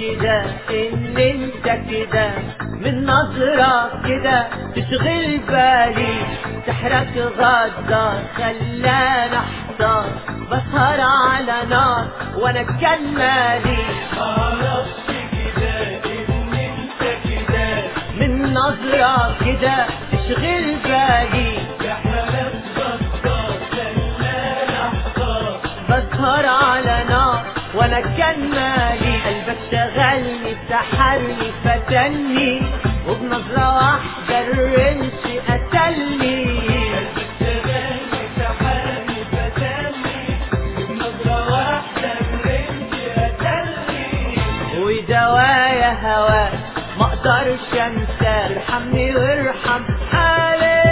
كده ان انت كده من نظرة كده تشغل بالي سحرك غدار خلاني احتار بسهر على نار وانا كان مالي معرفش كده ان انت كده من نظرة كده تشغل بالي يا حالات بطال خلاني احتار بسهر على نار وانا كان مالي قلبك شغلني سحرني فتني وبنظرة واحدة الرمش قتلني شغالي سحرني فتني بنظرة واحدة الرمش قتلني ودوايا هواك ما اقدرش انسى ارحمني وارحم حالي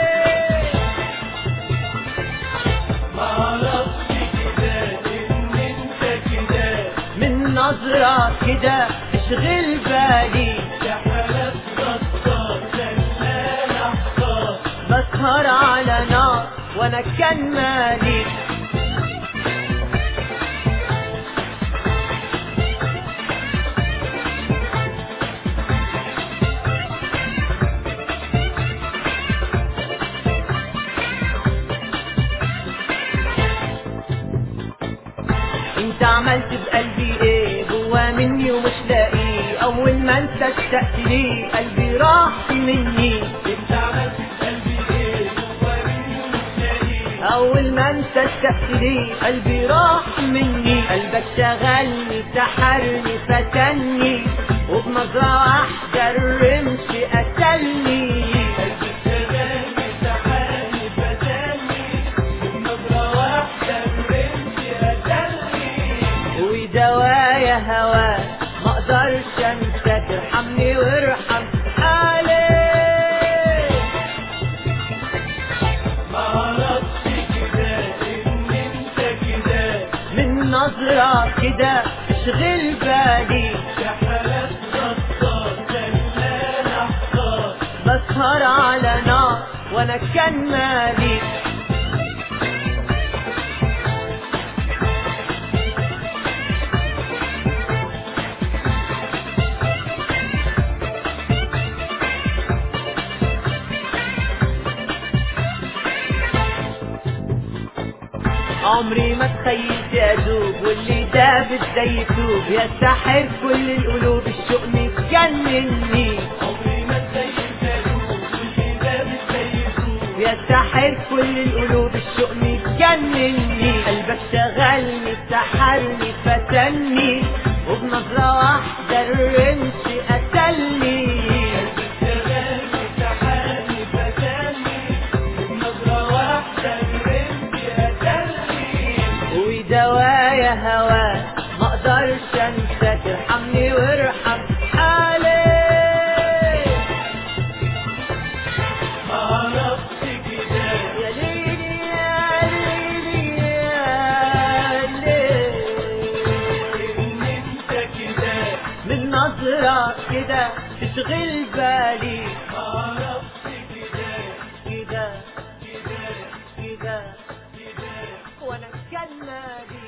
معرفش كده ان انت كده من نظرة كده اشغل بالي يا حالات بطال خلاني احتار بسهر على نار وانا كان مالي انت عملت بقلبي ايه جوا مني ومش لاقيه اول ما انت اشتقت لي قلبي راح مني انت عملت في قلبي ايه جوا مني ومش لاقيه اول ما انت اشتقت لي قلبي راح مني قلبك شغلني سحرني فتني وبنظرة واحدة الرمش قتلني قلبي شغالي سحرني فتني بنظرة واحدة الرمش قتلني ودوايا هواك ما اقدرش انساك ارحمني وارحم حالي معرفش كده ان انت كده من نظرة كده اشغل بالي يا حالات بطال خلاني احتار بسهر على نار وانا كان مالي عمري ما تخيلت ادوب واللي دابت زي يتوب يا ساحر كل القلوب الشوق متجنني عمري ما اتخيلت ادوب واللي دابت زي يدوب يا ساحر كل القلوب الشوق متجنني قلبك شغلني سحرني فتني وبنظرة واحدة الرمش قتلني شغالي سحرني فتني بنظرة واحدة الرمش قتلني ودوايا هواك ما اقدرش انساك ارحمني وارحم حالي معرفش كده يا ليلي يا ليلي يا ليلي ان انت كده من نظرة كده تشغل بالي معرفش كده كده كده كده كده وانا كان مالي